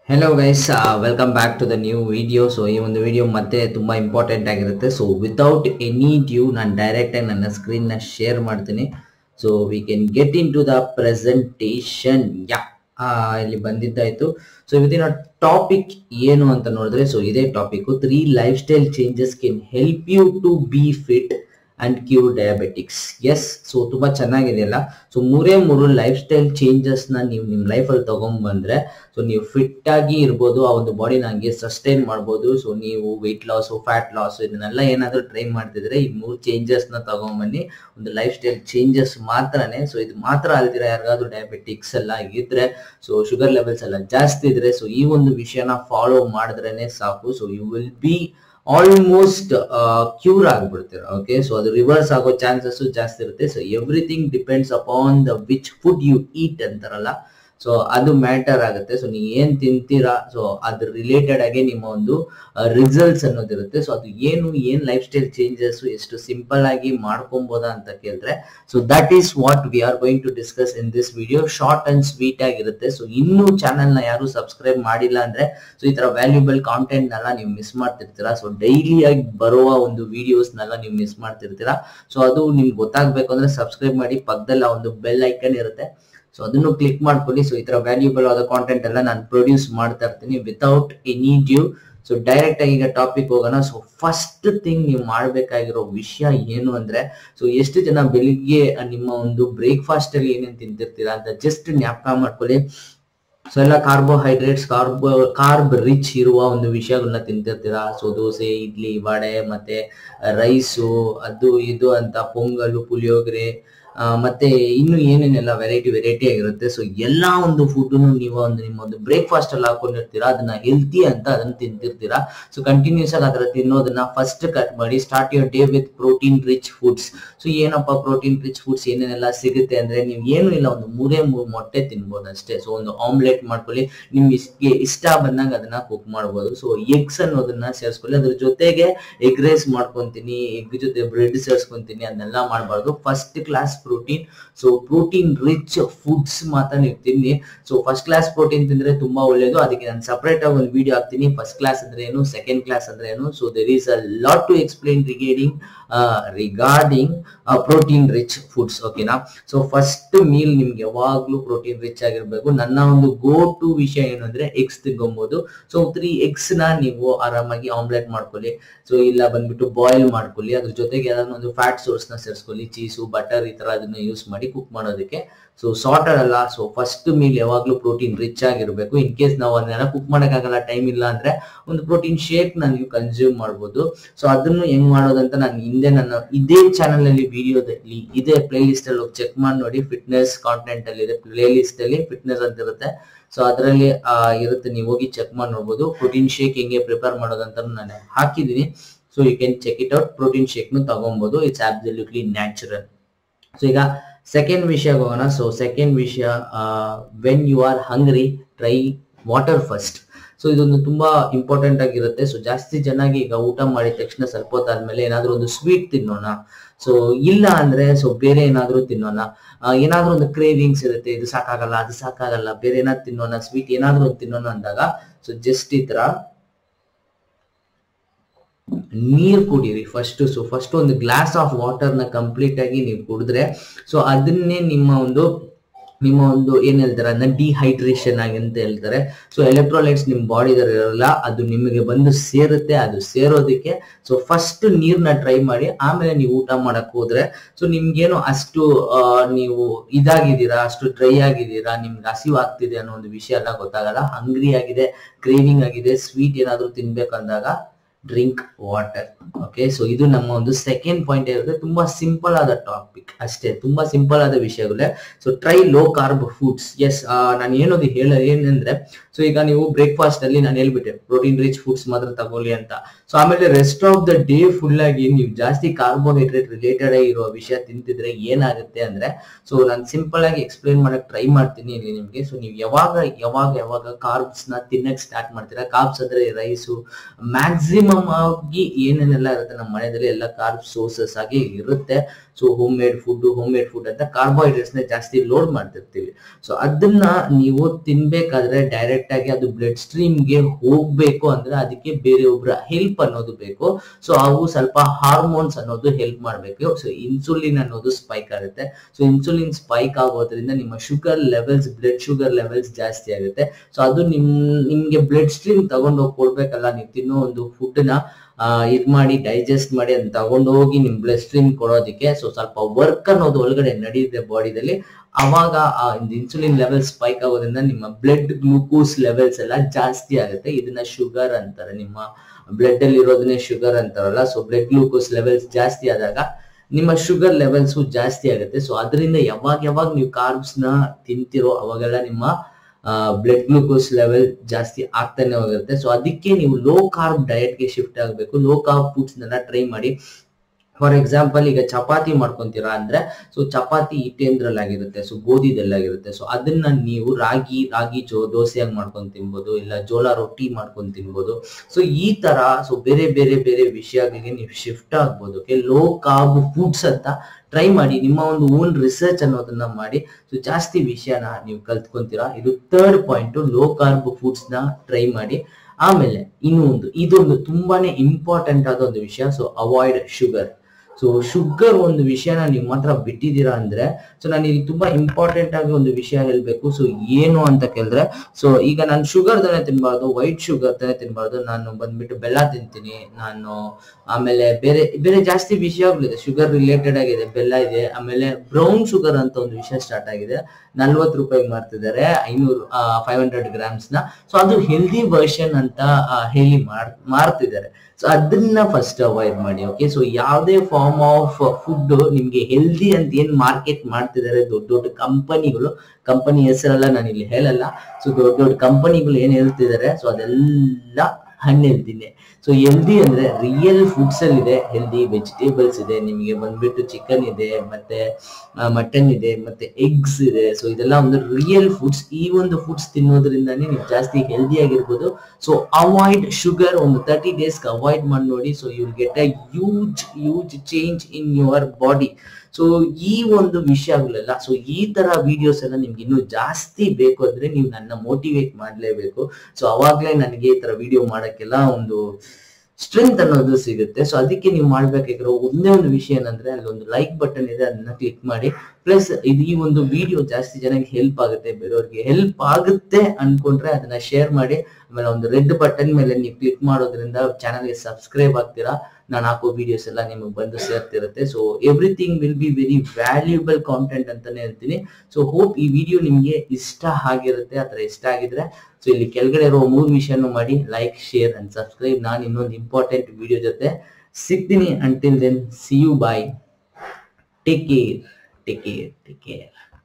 hello guys welcome back to the new video so ಈ ಒಂದು video ಮತ್ತೆ ತುಂಬಾ ಇಂಪಾರ್ಟೆಂಟ್ ಆಗಿರುತ್ತೆ ಸೊ ವಿತೌಟ್ ಎನಿ ಡ್ಯೂ ನಾನು ಡೈರೆಕ್ಟ್ ಆಗಿ ನನ್ನ ಸ್ಕ್ರೀನ್ ನ ಶೇರ್ ಮಾಡ್ತೀನಿ so we can get into the presentation yeah ಇಲ್ಲಿ ಬಂದಿದ್ದಾಯ್ತು ಸೊ ಇವತ್ತಿನ ಟಾಪಿಕ್ ಏನು ಅಂತ ನೋಡಿದ್ರೆ ಸೊ ಇದೇ topic three lifestyle changes can help you to be fit and cure diabetics yes so ತುಂಬಾ ಚೆನ್ನಾಗಿದೆಯಲ್ಲ ಸೊ ಮೂರೇ ಮೂರು ಲೈಫ್ ಸ್ಟೈಲ್ ಚೇಂಜಸ್ ನ ನೀವು ನಿಮ್ ಲೈಫ್ ಅಲ್ಲಿ ತಗೊಂಡ್ ಬಂದ್ರೆ ಸೊ ನೀವು ಫಿಟ್ ಆಗಿ ಇರ್ಬೋದು ಆ ಒಂದು ಬಾಡಿನ ಹಂಗೆ ಸಸ್ಟೈನ್ ಮಾಡ್ಬೋದು ಸೊ ನೀವು ವೆಯ್ಟ್ ಲಾಸ್ ಫ್ಯಾಟ್ ಲಾಸ್ ಇದನ್ನೆಲ್ಲ ಏನಾದ್ರೂ ಟ್ರೈ ಮಾಡ್ತಿದ್ರೆ ಈ ಮೂರು ಚೇಂಜಸ್ ನ ತಗೊಂಡ್ಬನ್ನಿ ಒಂದು ಲೈಫ್ ಸ್ಟೈಲ್ ಚೇಂಜಸ್ ಮಾತ್ರನೇ ಸೊ ಇದು ಮಾತ್ರ ಅಲ್ದಿರ ಯಾರಿಗಾದ್ರೂ ಡಯಾಬಿಟಿಕ್ಸ್ ಎಲ್ಲ ಇದ್ರೆ ಸೊ ಶುಗರ್ ಲೆವೆಲ್ಸ್ ಎಲ್ಲ ಜಾಸ್ತಿ ಇದ್ರೆ ಸೊ ಈ ಒಂದು ವಿಷಯನ ಫಾಲೋ ಮಾಡಿದ್ರೇನೆ ಸಾಕು so you will be almost cure ಆಗ್ಬಿಡ್ತೀರ ಓಕೆ ಸೊ ಅದು ರಿವರ್ಸ್ ಆಗೋ ಚಾನ್ಸಸ್ ಜಾಸ್ತಿ ಇರುತ್ತೆ so everything depends upon the which food you eat ಅಂತಾರಲ್ಲ ಸೊ ಅದು ಮ್ಯಾಟರ್ ಆಗುತ್ತೆ ಸೊ ನೀವು ಏನ್ ತಿಂತೀರಾ ಸೊ ಅದ್ರ ರಿಲೇಟೆಡ್ ಆಗಿ ನಿಮ್ಮ ಒಂದು ರಿಸಲ್ಟ್ಸ್ ಅನ್ನೋದಿರುತ್ತೆ ಸೊ ಅದು ಏನು ಏನ್ ಲೈಫ್ ಸ್ಟೈಲ್ ಚೇಂಜಸ್ ಎಷ್ಟು ಸಿಂಪಲ್ ಆಗಿ ಮಾಡ್ಕೊಬೋದಾ ಅಂತ ಕೇಳಿದ್ರೆ so that is what we are going to discuss in this video short and sweet ಆಗಿರುತ್ತೆ ಸೊ ಇನ್ನೂ ಚಾನಲ್ ನ ಯಾರು ಸಬ್ಸ್ಕ್ರೈಬ್ ಮಾಡಿಲ್ಲ ಅಂದ್ರೆ ಸೊ ಈ ತರ ವ್ಯಾಲ್ಯೂಬಲ್ ಕಾಂಟೆಂಟ್ ನೆಲ್ಲ ನೀವು ಮಿಸ್ ಮಾಡ್ತಿರ್ತೀರಾ ಸೊ ಡೈಲಿ ಆಗಿ ಬರುವ ಒಂದು ವಿಡಿಯೋಸ್ ನೆಲ್ಲ ನೀವು ಮಿಸ್ ಮಾಡ್ತಿರ್ತೀರಾ ಸೊ ಅದು ನಿಮ್ಗೆ ಗೊತ್ತಾಗ್ಬೇಕು ಅಂದ್ರೆ ಸಬ್ಸ್ಕ್ರೈಬ್ ಮಾಡಿ ಪಕ್ಕದಲ್ಲಿ ಆ ಒಂದು ಬೆಲ್ ಐಕನ್ ಇರುತ್ತೆ ಸೊ ಅದನ್ನು ಕ್ಲಿಕ್ ಮಾಡ್ಕೊಳ್ಳಿ ಸೊ ಈ ತರ ವ್ಯಾಲ್ಯೂಬಲ್ ಆದ ಕಾಂಟೆಂಟ್ ಎಲ್ಲ ನಾನು ಪ್ರೊಡ್ಯೂಸ್ ಮಾಡ್ತಾ ಇರ್ತೀನಿ without any due so direct ಆಗಿ ಈಗ ಟಾಪಿಕ್ ಹೋಗೋಣ ಸೊ ಫಸ್ಟ್ ಥಿಂಗ್ ನೀವು ಮಾಡ್ಬೇಕಾಗಿರೋ ವಿಷಯ ಏನು ಅಂದ್ರೆ ಸೊ ಎಷ್ಟು ಜನ ಬೆಳಿಗ್ಗೆ ನಿಮ್ಮ ಒಂದು ಬ್ರೇಕ್ಫಾಸ್ಟ್ ಅಲ್ಲಿ ಏನೇನ್ ತಿಂತಿರ್ತೀರಾ ಅಂತ ಜಸ್ಟ್ ಜ್ಞಾಪಕ ಮಾಡ್ಕೊಳ್ಳಿ ಸೊ ಎಲ್ಲ ಕಾರ್ಬೋಹೈಡ್ರೇಟ್ಸ್ ಕಾರ್ಬೋ ಕಾರ್ಬ್ ರಿಚ್ ಇರುವ ಒಂದು ವಿಷಯಗಳನ್ನ ತಿಂತಿರ್ತೀರಾ ಸೊ ದೋಸೆ ಇಡ್ಲಿ ವಡೆ ಮತ್ತೆ ರೈಸು ಅದು ಇದು ಅಂತ ಪೊಂಗಲು ಪುಳಿಯೋಗರೆ ಮತ್ತೆ ಇನ್ನು ಏನೇನೆಲ್ಲ ವೆರೈಟಿ ವೆರೈಟಿ ಆಗಿರುತ್ತೆ ಸೊ ಎಲ್ಲಾ ಒಂದು ಫುಡ್ ನೀವು ಒಂದು ನಿಮ್ಮ ಒಂದು ಬ್ರೇಕ್ಫಾಸ್ಟ್ ಅಲ್ಲಿ ಹಾಕೊಂಡಿರ್ತೀರಾ ಅದನ್ನ ಹೆಲ್ತಿ ಅಂತ ಅದನ್ನ ತಿಂತಿರ್ತೀರಾ ಸೊ ಕಂಟಿನ್ಯೂಸ್ ಆಗಿ ಅದರ ತಿನ್ನೋದನ್ನ ಫಸ್ಟ್ ಕಟ್ ಮಾಡಿ start your day with protein rich foods so ಏನಪ್ಪ ಪ್ರೋಟೀನ್ ರಿಚ್ ಫುಡ್ಸ್ ಏನೇನೆಲ್ಲ ಸಿಗುತ್ತೆ ಅಂದ್ರೆ ನೀವು ಏನು ಇಲ್ಲ ಒಂದು ಮೂರೇ ಮೂರು ಮೊಟ್ಟೆ ತಿನ್ಬೋದು ಅಷ್ಟೇ ಸೊ ಒಂದು ಆಮ್ಲೆಟ್ ಮಾಡ್ಕೊಳ್ಳಿ ನಿಮ್ಗೆ ಇಷ್ಟ ಬಂದಾಗ ಅದನ್ನ ಕುಕ್ ಮಾಡ್ಬೋದು ಸೊ ಎಗ್ಸ್ ಅನ್ನೋದನ್ನ ಸೇರಿಸ್ಕೊಳ್ಳಿ ಅದ್ರ ಜೊತೆಗೆ ಎಗ್ ರೈಸ್ ಮಾಡ್ಕೊಂತೀನಿ ಎಗ್ ಜೊತೆ ಬ್ರೆಡ್ ಸೇರಿಸ್ಕೊಂತೀನಿ ಅದನ್ನೆಲ್ಲ ಮಾಡಬಾರ್ದು first class protein so protein rich foods ಮಾತ್ರ ನೀವು ತಿನ್ನಿ ಸೊ ಫಸ್ಟ್ ಕ್ಲಾಸ್ ಪ್ರೋಟೀನ್ ತಿಂದ್ರೆ ತುಂಬಾ ಒಳ್ಳೇದು ಅದಕ್ಕೆ ನಾನು ಸಪರೇಟ್ ಆಗಿ ಒಂದು ವಿಡಿಯೋ ಹಾಕ್ತೀನಿ ಫಸ್ಟ್ ಕ್ಲಾಸ್ ಅಂದ್ರೆ ಏನು ಸೆಕೆಂಡ್ ಕ್ಲಾಸ್ ಅಂದ್ರೆ ಏನು so there is a lot to explain regarding regarding protein rich foods ಓಕೆನಾ ಸೊ ಫಸ್ಟ್ ಮೀಲ್ ನಿಮ್ಗೆ ಯಾವಾಗ್ಲೂ ಪ್ರೋಟೀನ್ ರಿಚ್ ಆಗಿರ್ಬೇಕು ನನ್ನ ಒಂದು ಗೋ ಟು ವಿಷಯ ಏನು ಅಂದ್ರೆ ಎಗ್ಸ್ ತಿನ್ಕೊಬಹುದು ಸೊ ತ್ರೀ ಎಗ್ಸ್ ನ ನೀವು ಆರಾಮಾಗಿ ಆಮ್ಲೆಟ್ ಮಾಡ್ಕೊಳ್ಳಿ ಸೊ ಇಲ್ಲ ಬಂದ್ಬಿಟ್ಟು ಬಾಯ್ಲ್ ಮಾಡ್ಕೊಳ್ಳಿ ಅದ್ರ ಜೊತೆಗೆ ಯಾವ್ದಾದ್ರು ಒಂದು ಫ್ಯಾಟ್ ಸೋರ್ಸ್ ನ ಸೇರಿಸ್ಕೊಳ್ಳಿ ಚೀಸು ಬಟರ್ ಈ ತರ ಅದನ್ನ ಯೂಸ್ ಮಾಡಿ ಕುಕ್ ಮಾಡೋದಕ್ಕೆ ಸೊ ಸಾರ್ಟರ್ ಅಲ್ಲ ಸೊ ಫಸ್ಟ್ ಮೀಲ್ ಯಾವಾಗ್ಲೂ ಪ್ರೋಟೀನ್ ರಿಚ್ ಆಗಿರ್ಬೇಕು ಇನ್ ಕೇಸ್ ನಾವು ಅದನ್ನೆಲ್ಲ ಕುಕ್ ಮಾಡಕ್ಕಾಗಲ್ಲ ಟೈಮ್ ಇಲ್ಲ ಅಂದ್ರೆ ಒಂದು ಪ್ರೋಟೀನ್ ಶೇಕ್ ನ ನೀವು ಕನ್ಸ್ಯೂಮ್ ಮಾಡ್ಬೋದು ಸೊ ಅದನ್ನು ಹೆಂಗ್ ಮಾಡೋದಂತ ನಾನು ಹಿಂದೆ ನನ್ನ ಇದೇ ಚಾನಲ್ ಅಲ್ಲಿ ವಿಡಿಯೋದಲ್ಲಿ ಇದೇ ಪ್ಲೇ ಲಿಸ್ಟ್ ಅಲ್ಲಿ ಚೆಕ್ ಮಾಡಿ ನೋಡಿ ಫಿಟ್ನೆಸ್ ಕಾಂಟೆಂಟ್ ಅಲ್ಲಿ ಇದೆ ಪ್ಲೇ ಲಿಸ್ಟ್ ಅಲ್ಲಿ ಫಿಟ್ನೆಸ್ ಅಂತ ಇರುತ್ತೆ ಸೊ ಅದರಲ್ಲಿ ಇರುತ್ತೆ ನೀವು ಹೋಗಿ ಚೆಕ್ ಮಾಡಿ ನೋಡ್ಬೋದು ಪ್ರೋಟೀನ್ ಶೇಕ್ ಹೆಂಗೆ ಪ್ರಿಪೇರ್ ಮಾಡೋದಂತ ನಾನು ಹಾಕಿದೀನಿ so you can check it out protein shake ನು ತಗೊಬಹುದು ಇಟ್ಸ್ ಅಬ್ಸಲ್ಯೂಟ್ಲಿ ನ್ಯಾಚುರಲ್ ಸೊ ಈಗ ಸೆಕೆಂಡ್ ವಿಷಯ ಹೋಗೋಣ ಸೊ ಸೆಕೆಂಡ್ ವಿಷಯ when you are hungry try water first so ಇದೊಂದು ತುಂಬಾ ಇಂಪಾರ್ಟೆಂಟ್ ಆಗಿರುತ್ತೆ ಸೊ ಜಾಸ್ತಿ ಚೆನ್ನಾಗಿ ಈಗ ಊಟ ಮಾಡಿದ ತಕ್ಷಣ ಸ್ವಲ್ಪ ಹೊತ್ತಾದ್ಮೇಲೆ ಏನಾದ್ರೂ ಒಂದು ಸ್ವೀಟ್ ತಿನ್ನೋಣ ಸೊ ಇಲ್ಲ ಅಂದ್ರೆ ಸೊ ಬೇರೆ ಏನಾದ್ರೂ ತಿನ್ನೋಣ ಏನಾದ್ರೂ ಒಂದು ಕ್ರೇವಿಂಗ್ಸ್ ಇರುತ್ತೆ ಇದು ಸಾಕಾಗಲ್ಲ ಅದು ಸಾಕಾಗಲ್ಲ ಬೇರೆ ಏನಾದ್ರು ತಿನ್ನೋಣ ಸ್ವೀಟ್ ಏನಾದ್ರೂ ಒಂದು ತಿನ್ನೋಣ ಅಂದಾಗ ಸೊ ಜಸ್ಟ್ ಈ ತರ ನೀರ್ ಕುಡೀರಿ ಫಸ್ಟ್ ಸೊ ಫಸ್ಟ್ ಒಂದು ಗ್ಲಾಸ್ ಆಫ್ ವಾಟರ್ ನ ಕಂಪ್ಲೀಟ್ ಆಗಿ ನೀವು ಕುಡಿದ್ರೆ ಸೊ ಅದನ್ನೇ ನಿಮ್ಮ ಒಂದು ನಿಮ್ಮ ಒಂದು ಏನ್ ಹೇಳ್ತಾರೆ ಅದನ್ನ ಡಿಹೈಡ್ರೇಷನ್ ಆಗಿ ಅಂತ ಹೇಳ್ತಾರೆ ಸೊ ಎಲೆಕ್ಟ್ರೋಲೈಟ್ಸ್ ನಿಮ್ ಬಾಡಿ ಇರಲ್ಲ ಅದು ನಿಮಗೆ ಬಂದು ಸೇರುತ್ತೆ ಅದು ಸೇರೋದಕ್ಕೆ ಸೊ ಫಸ್ಟ್ ನೀರ್ನ ಟ್ರೈ ಮಾಡಿ ಆಮೇಲೆ ನೀವು ಊಟ ಮಾಡಕ್ ಹೋದ್ರೆ ಸೊ ನಿಮ್ಗೇನು ಅಷ್ಟು ನೀವು ಇದಾಗಿದ್ದೀರಾ ಅಷ್ಟು ಡ್ರೈ ಆಗಿದ್ದೀರಾ ನಿಮ್ಗೆ ಹಸಿವು ಆಗ್ತಿದೆ ಅನ್ನೋ ಒಂದು ವಿಷಯ ಎಲ್ಲ ಗೊತ್ತಾಗಲ್ಲ ಹಂಗ್ರಿ ಆಗಿದೆ ಕ್ರೇವಿಂಗ್ ಆಗಿದೆ ಸ್ವೀಟ್ ಏನಾದ್ರು ತಿನ್ಬೇಕಂದಾಗ ಡ್ರಿಂಕ್ ವಾಟರ್ ಓಕೆ ಸೊ ಇದು ನಮ್ಮ ಒಂದು ಸೆಕೆಂಡ್ ಪಾಯಿಂಟ್ ಇರುತ್ತೆ ತುಂಬಾ ಸಿಂಪಲ್ ಆದ ಟಾಪಿಕ್ ಅಷ್ಟೇ ತುಂಬಾ ಸಿಂಪಲ್ ಆದ ವಿಷಯಗಳೇ so try low carb foods yes ನಾನು ಏನೋದು ಹೇಳ ಏನಂದ್ರೆ ಸೊ ಈಗ ನೀವು ಬ್ರೇಕ್ಫಾಸ್ಟ್ ಅಲ್ಲಿ ನಾನು ಹೇಳ್ಬಿಟ್ಟೆ ಪ್ರೋಟೀನ್ ರಿಚ್ ಫುಡ್ಸ್ ಮಾತ್ರ ತಗೊಳ್ಳಿ ಅಂತ ಸೊ ಆಮೇಲೆ rest of the day full ಆಗಿ ನೀವು ಜಾಸ್ತಿ ಕಾರ್ಬೋಹೈಡ್ರೇಟ್ ರಿಲೇಟೆಡ್ ಆಗಿರುವ ವಿಷಯ ತಿಂತಿದ್ರೆ ಏನಾಗುತ್ತೆ ಅಂದ್ರೆ ಸೊ ನಾನು ಸಿಂಪಲ್ ಆಗಿ ಎಕ್ಸ್ಪ್ಲೈನ್ ಮಾಡಕ್ ಟ್ರೈ ಮಾಡ್ತೀನಿ ಇಲ್ಲಿ ನಿಮ್ಗೆ ಸೊ ನೀವು ಯಾವಾಗ ಯಾವಾಗ ಯಾವಾಗ ಕಾರ್ಬ್ಸ್ ನ ತಿನ್ನಕ್ ಸ್ಟಾರ್ಟ್ ಮಾಡ್ತೀರಾ ಕಾರ್ಬ್ಸ್ ಅಂದ್ರೆ ರೈಸು ಮ್ಯಾಕ್ಸಿಮಮ್ ಮಿನಿಮಮ್ ಆಗಿ ಏನೇನೆಲ್ಲ ಇರುತ್ತೆ ನಮ್ಮ ಮನೆಯಲ್ಲಿ ಎಲ್ಲ ಕಾರ್ಬ್ ಸೋರ್ಸಸ್ ಆಗಿ ಇರುತ್ತೆ so homemade food homemade food ಅಂತ ಕಾರ್ಬೋಹೈಡ್ರೇಟ್ಸ್ ನ ಜಾಸ್ತಿ ಲೋಡ್ ಮಾಡ್ತಿರ್ತೀವಿ ಸೊ ಅದನ್ನ ನೀವು ತಿನ್ಬೇಕಾದ್ರೆ ಡೈರೆಕ್ಟ್ ಆಗಿ ಅದು ಬ್ಲಡ್ ಸ್ಟ್ರೀಮ್ ಗೆ ಹೋಗ್ಬೇಕು ಅಂದ್ರೆ ಅದಕ್ಕೆ ಬೇರೆ ಒಬ್ಬರ ಹೆಲ್ಪ್ ಅನ್ನೋದು ಬೇಕು ಸೊ ಅವು ಸ್ವಲ್ಪ ಹಾರ್ಮೋನ್ಸ್ ಅನ್ನೋದು ಹೆಲ್ಪ್ ಮಾಡಬೇಕು ಸೊ ಇನ್ಸುಲಿನ್ ಅನ್ನೋದು ಸ್ಪೈಕ್ ಆಗುತ್ತೆ ಸೊ ಇನ್ಸುಲಿನ್ ಸ್ಪೈಕ್ ಆಗೋದ್ರಿಂದ ನಿಮ್ಮ sugar levels blood sugar levels ಜಾಸ್ತಿ ಆಗುತ್ತೆ ಸೊ ಅದು ನಿಮ್ ನಿಮ್ಗೆ ಬ್ಲಡ್ ಸ್ಟ್ರೀಮ್ ತಗೊಂಡು ಹೋಗಿ ಕೊಡ್ಬೇಕಲ್ಲ ನೀವು ತಿನ್ನೋ ಒಂದು ಫುಡ್ ನ ಇದ್ ಮಾಡಿ ಡೈಜೆಸ್ಟ್ ಮಾಡಿ ಅದನ್ನ ತಗೊಂಡು ಹೋಗಿ ನಿಮ್ ಬ್ಲಡ್ ಸ್ಟ್ರೀಮ್ ಕೊಡೋದಕ್ಕೆ ಸೊ ಸ್ವಲ್ಪ ವರ್ಕ್ ಅನ್ನೋದು ಒಳಗಡೆ ನಡೆಯುತ್ತೆ ಬಾಡಿದಲ್ಲಿ ಅವಾಗ ಆ ಇನ್ಸುಲಿನ್ ಲೆವೆಲ್ ಸ್ಪೈಕ್ ಆಗೋದ್ರಿಂದ ನಿಮ್ಮ ಬ್ಲಡ್ ಗ್ಲೂಕೋಸ್ ಲೆವೆಲ್ಸ್ ಎಲ್ಲ ಜಾಸ್ತಿ ಆಗುತ್ತೆ ಇದನ್ನ ಶುಗರ್ ಅಂತಾರೆ ನಿಮ್ಮ ಬ್ಲಡ್ ಅಲ್ಲಿ ಇರೋದನ್ನೇ ಶುಗರ್ ಅಂತಾರಲ್ಲ ಸೊ ಬ್ಲಡ್ ಗ್ಲೂಕೋಸ್ ಲೆವೆಲ್ಸ್ ಜಾಸ್ತಿ ಆದಾಗ ನಿಮ್ಮ ಶುಗರ್ ಲೆವೆಲ್ಸ್ ಜಾಸ್ತಿ ಆಗುತ್ತೆ ಸೊ ಅದರಿಂದ ಯಾವಾಗ ಯಾವಾಗ ನೀವು ಕಾರ್ಬ್ಸ್ ನ ತಿಂತಿರೋ ಅವಾಗೆಲ್ಲ ನಿಮ್ಮ ಬ್ಲಡ್ ಗ್ಲೂಕೋಸ್ ಲೆವೆಲ್ ಜಾಸ್ತಿ ಆಗ್ತಾನೆ ಹೋಗಿರುತ್ತೆ ಸೊ ಅದಕ್ಕೆ ನೀವು ಲೋ ಕಾರ್ಬ್ ಡಯಟ್ ಗೆ ಶಿಫ್ಟ್ ಆಗಬೇಕು ಲೋ ಕಾರ್ಬ್ ಫುಡ್ಸ್ ನೆಲ್ಲ ಟ್ರೈ ಮಾಡಿ ಫಾರ್ ಎಕ್ಸಾಂಪಲ್ ಈಗ ಚಪಾತಿ ಮಾಡ್ಕೊಂತೀರಾ ಅಂದ್ರೆ ಸೊ ಚಪಾತಿ ಹಿಟ್ಟೇಂದ್ರಲ್ಲಾಗಿರುತ್ತೆ ಸೊ ಗೋಧಿದಲ್ಲಾಗಿರುತ್ತೆ ಸೊ ಅದನ್ನ ನೀವು ರಾಗಿ ರಾಗಿ ಜೋ ದೋಸೆಯಾಗಿ ಮಾಡ್ಕೊಂಡು ತಿನ್ಬೋದು ಇಲ್ಲ ಜೋಳ ರೊಟ್ಟಿ ಮಾಡ್ಕೊಂಡು ತಿನ್ಬೋದು ಸೊ ಈ ತರ ಸೊ ಬೇರೆ ಬೇರೆ ಬೇರೆ ವಿಷಯಗಳಿಗೆ ನೀವು ಶಿಫ್ಟ್ ಆಗ್ಬೋದು ಓಕೆ ಲೋ ಕಾರ್ಬ್ ಫುಡ್ಸ್ ಅಂತ ಟ್ರೈ ಮಾಡಿ ನಿಮ್ಮ ಒಂದು ಓನ್ ರಿಸರ್ಚ್ ಅನ್ನೋದನ್ನ ಮಾಡಿ ಸೊ ಜಾಸ್ತಿ ವಿಷಯನ ನೀವು ಕಲ್ತ್ಕೊಂತೀರಾ ಇದು third point low carb foods ನ ಟ್ರೈ ಮಾಡಿ ಆಮೇಲೆ ಇನ್ನೂ ಒಂದು ಇದೊಂದು ತುಂಬಾನೇ ಇಂಪಾರ್ಟೆಂಟ್ ಆದ ಒಂದು ವಿಷಯ so avoid sugar so sugar ಒಂದು ವಿಷಯನ ನೀವು ಮಾತ್ರ ಬಿಟ್ಟಿದ್ದೀರಾ ಅಂದ್ರೆ ಸೊ ನಾನು ಇಲ್ಲಿ ತುಂಬಾ ಇಂಪಾರ್ಟೆಂಟ್ ಆಗಿ ಒಂದು ವಿಷಯ ಹೇಳ್ಬೇಕು ಸೊ ಏನು ಅಂತ ಕೇಳಿದ್ರೆ ಸೊ ಈಗ ನಾನು ಶುಗರ್ ತಾನೇ ತಿನ್ಬಾರ್ದು ವೈಟ್ ಶುಗರ್ ತಾನೇ ತಿನ್ಬಾರ್ದು ನಾನು ಬಂದ್ಬಿಟ್ಟು ಬೆಲ್ಲ ತಿಂತೀನಿ ನಾನು ಆಮೇಲೆ ಬೇರೆ ಬೇರೆ ಜಾಸ್ತಿ ವಿಷಯಗಳಿದೆ ಶುಗರ್ ರಿಲೇಟೆಡ್ ಆಗಿದೆ ಬೆಲ್ಲ ಇದೆ ಆಮೇಲೆ ಬ್ರೌನ್ ಶುಗರ್ ಅಂತ ಒಂದು ವಿಷಯ ಸ್ಟಾರ್ಟ್ ಆಗಿದೆ ನಲ್ವತ್ತು ರೂಪಾಯಿಗೆ ಮಾರ್ತಿದ್ದಾರೆ ಐನೂರು ಫೈವ್ ಹಂಡ್ರೆಡ್ ಗ್ರಾಮ್ಸ್ ನ ಸೊ ಅದು ಹೆಲ್ದಿ ವರ್ಷನ್ ಅಂತ ಆ, ಹೇಳಿ ಮಾರ್ ಮಾರ್ತಿದ್ದಾರೆ ಸೊ ಅದನ್ನ ಫಸ್ಟ್ ಅವಾಯ್ಡ್ ಮಾಡಿ ಓಕೆ ಸೊ ಯಾವುದೇ ಫಾರ್ಮ್ ಆಫ್ ಫುಡ್ ನಿಮ್ಗೆ ಹೆಲ್ದಿ ಅಂತ ಏನ್ ಮಾರ್ಕೆಟ್ ಮಾಡ್ತಿದ್ದಾರೆ ದೊಡ್ಡ ದೊಡ್ಡ ಕಂಪನಿಗಳು ಕಂಪನಿ ಹೆಸರೆಲ್ಲ ನಾನು ಇಲ್ಲಿ ಹೇಳಲ್ಲ ಸೊ ದೊಡ್ಡ ದೊಡ್ಡ ಕಂಪನಿಗಳು ಏನ್ ಹೇಳ್ತಿದ್ದಾರೆ ಸೊ ಅದೆಲ್ಲ ಅನ್ಹೆಲ್ದಿನೇ ಸೊ ಹೆಲ್ದಿ ಅಂದ್ರೆ ರಿಯಲ್ ಫುಡ್ಸ್ ಅಲ್ಲಿ ಇದೆ ಹೆಲ್ದಿ ವೆಜಿಟೇಬಲ್ಸ್ ಇದೆ ನಿಮಗೆ ಬಂದ್ಬಿಟ್ಟು ಚಿಕನ್ ಇದೆ ಮತ್ತೆ ಮಟನ್ ಇದೆ ಮತ್ತೆ ಎಗ್ಸ್ ಇದೆ ಸೊ ಇದೆಲ್ಲ ಒಂದು ರಿಯಲ್ ಫುಡ್ಸ್ ಈ ಒಂದು ಫುಡ್ಸ್ ತಿನ್ನೋದ್ರಿಂದಾನೇ ನೀವು ಜಾಸ್ತಿ ಹೆಲ್ದಿ ಆಗಿರ್ಬೋದು ಸೊ ಅವಾಯ್ಡ್ ಶುಗರ್ ಒಂದು ತರ್ಟಿ ಡೇಸ್ಗೆ ಅವಾಯ್ಡ್ ಮಾಡಿ ನೋಡಿ so you get a huge huge change in your body so ಈ ಒಂದು ವಿಷಯಗಳೆಲ್ಲ ಸೊ ಈ ತರ ವಿಡಿಯೋಸ್ ಎಲ್ಲ ನಿಮ್ಗೆ ಇನ್ನೂ ಜಾಸ್ತಿ ಬೇಕು ಅಂದ್ರೆ ನೀವು ನನ್ನ ಮೋಟಿವೇಟ್ ಮಾಡ್ಲೇಬೇಕು ಸೊ ಅವಾಗ್ಲೇ ನನಗೆ ಈ ತರ ವಿಡಿಯೋ ಮಾಡಕ್ಕೆಲ್ಲ ಒಂದು ಸ್ಟ್ರೆಂತ್ ಅನ್ನೋದು ಸಿಗುತ್ತೆ ಸೊ ಅದಕ್ಕೆ ನೀವು ಮಾಡ್ಬೇಕಾಗಿರೋ ಒಂದೇ ಒಂದು ವಿಷಯ ಏನಂದ್ರೆ ಅಲ್ಲಿ ಒಂದು ಲೈಕ್ ಬಟನ್ ಇದೆ ಅದನ್ನ ಕ್ಲಿಕ್ ಮಾಡಿ ಪ್ಲಸ್ ಇದು ಈ ಒಂದು ವಿಡಿಯೋ ಜಾಸ್ತಿ ಜನಕ್ಕೆ ಹೆಲ್ಪ್ ಆಗುತ್ತೆ ಬೇರೆಯವ್ರಿಗೆ ಹೆಲ್ಪ್ ಆಗುತ್ತೆ ಅನ್ಕೊಂಡ್ರೆ ಅದನ್ನ ಶೇರ್ ಮಾಡಿ ಆಮೇಲೆ ಒಂದು ರೆಡ್ ಬಟನ್ ಮೇಲೆ ನೀವು ಕ್ಲಿಕ್ ಮಾಡೋದ್ರಿಂದ ಚಾನಲ್ಗೆ ಸಬ್ಸ್ಕ್ರೈಬ್ ಆಗ್ತೀರಾ ನಾನು ಹಾಕೋ ವಿಡಿಯೋಸ್ ಎಲ್ಲ ನಿಮಗೆ ಬಂದು ಸೇರ್ತಿರುತ್ತೆ so everything will be very valuable content ಅಂತಾನೆ ಹೇಳ್ತೀನಿ ಸೊ ಹೋಪ್ ಈ ವಿಡಿಯೋ ನಿಮ್ಗೆ ಇಷ್ಟ ಆಗಿರುತ್ತೆ ಆ ಥರ ಇಷ್ಟ ಆಗಿದ್ರೆ ಸೊ ಇಲ್ಲಿ ಕೆಳಗಡೆ ಇರೋ ಮೂರು ವಿಷಯನೂ ಮಾಡಿ ಲೈಕ್ ಶೇರ್ ಅಂಡ್ ಸಬ್ಸ್ಕ್ರೈಬ್ ನಾನು ಇನ್ನೊಂದು ಇಂಪಾರ್ಟೆಂಟ್ ವಿಡಿಯೋ ಜೊತೆ ಸಿಗ್ತೀನಿ until then see you bye take care take care take care